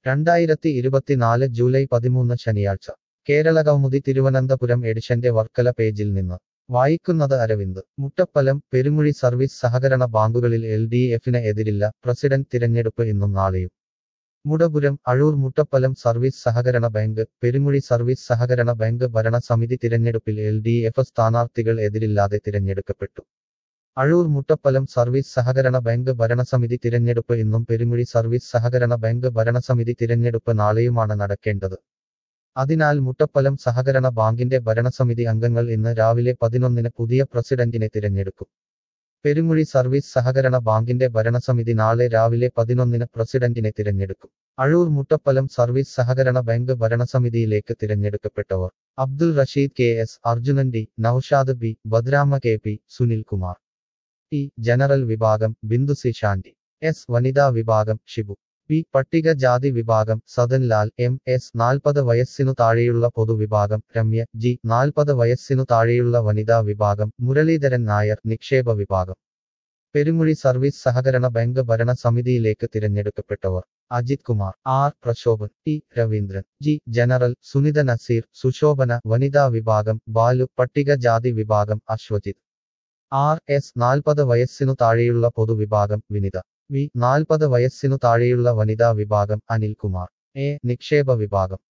രണ്ടായിരത്തി ഇരുപത്തിനാല് ജൂലൈ പതിമൂന്ന് ശനിയാഴ്ച കേരള കൗമുദി തിരുവനന്തപുരം എഡിഷന്റെ വർക്കല പേജിൽ നിന്ന് വായിക്കുന്നത് അരവിന്ദ് മുട്ടപ്പലം പെരുമുഴി സർവീസ് സഹകരണ ബാങ്കുകളിൽ എൽ ഡി എഫിന് എതിരില്ല പ്രസിഡന്റ് തിരഞ്ഞെടുപ്പ് ഇന്നും നാളെയും മുടപുരം അഴൂർ മുട്ടപ്പലം സർവീസ് സഹകരണ ബാങ്ക് പെരുമുഴി സർവീസ് സഹകരണ ബാങ്ക് ഭരണസമിതി തിരഞ്ഞെടുപ്പിൽ എൽ ഡി എഫ് സ്ഥാനാർത്ഥികൾ എതിരില്ലാതെ തിരഞ്ഞെടുക്കപ്പെട്ടു അഴൂർ മുട്ടപ്പലം സർവീസ് സഹകരണ ബാങ്ക് ഭരണസമിതി തിരഞ്ഞെടുപ്പ് ഇന്നും പെരുമുഴി സർവീസ് സഹകരണ ബാങ്ക് ഭരണസമിതി തിരഞ്ഞെടുപ്പ് നാളെയുമാണ് നടക്കേണ്ടത് അതിനാൽ മുട്ടപ്പലം സഹകരണ ബാങ്കിന്റെ ഭരണസമിതി അംഗങ്ങൾ ഇന്ന് രാവിലെ പതിനൊന്നിന് പുതിയ പ്രസിഡന്റിനെ തിരഞ്ഞെടുക്കും പെരുമുഴി സർവീസ് സഹകരണ ബാങ്കിന്റെ ഭരണസമിതി നാളെ രാവിലെ പതിനൊന്നിന് പ്രസിഡന്റിനെ തിരഞ്ഞെടുക്കും അഴൂർ മുട്ടപ്പലം സർവീസ് സഹകരണ ബാങ്ക് ഭരണസമിതിയിലേക്ക് തിരഞ്ഞെടുക്കപ്പെട്ടവർ Abdul Rasheed K S Arjunan D Naushad B Badrama K P Sunil Kumar T general വിഭാഗം ബിന്ദു സി ശാന്തി എസ് വനിതാ വിഭാഗം ഷിബു പി പട്ടികജാതി വിഭാഗം സദൻലാൽ എം എസ് നാൽപ്പത് വയസ്സിനു താഴെയുള്ള പൊതുവിഭാഗം രമ്യ ജി നാൽപ്പത് വയസ്സിനു താഴെയുള്ള വനിതാ വിഭാഗം മുരളീധരൻ നായർ നിക്ഷേപ വിഭാഗം പെരുമുഴി സർവീസ് സഹകരണ ബാങ്ക് ഭരണ സമിതിയിലേക്ക് തിരഞ്ഞെടുക്കപ്പെട്ടവർ Ajith Kumar R Prashobhan T Raveendran G general Sunitha Naseer Sushobhana വനിതാ വിഭാഗം ബാലു പട്ടികജാതി വിഭാഗം അശ്വജിത് ആർ എസ് നാൽപ്പത് വയസ്സിനു താഴെയുള്ള പൊതുവിഭാഗം വിനിത വി നാൽപ്പത് വയസ്സിനു താഴെയുള്ള വനിതാ വിഭാഗം അനിൽകുമാർ എ നിക്ഷേപ വിഭാഗം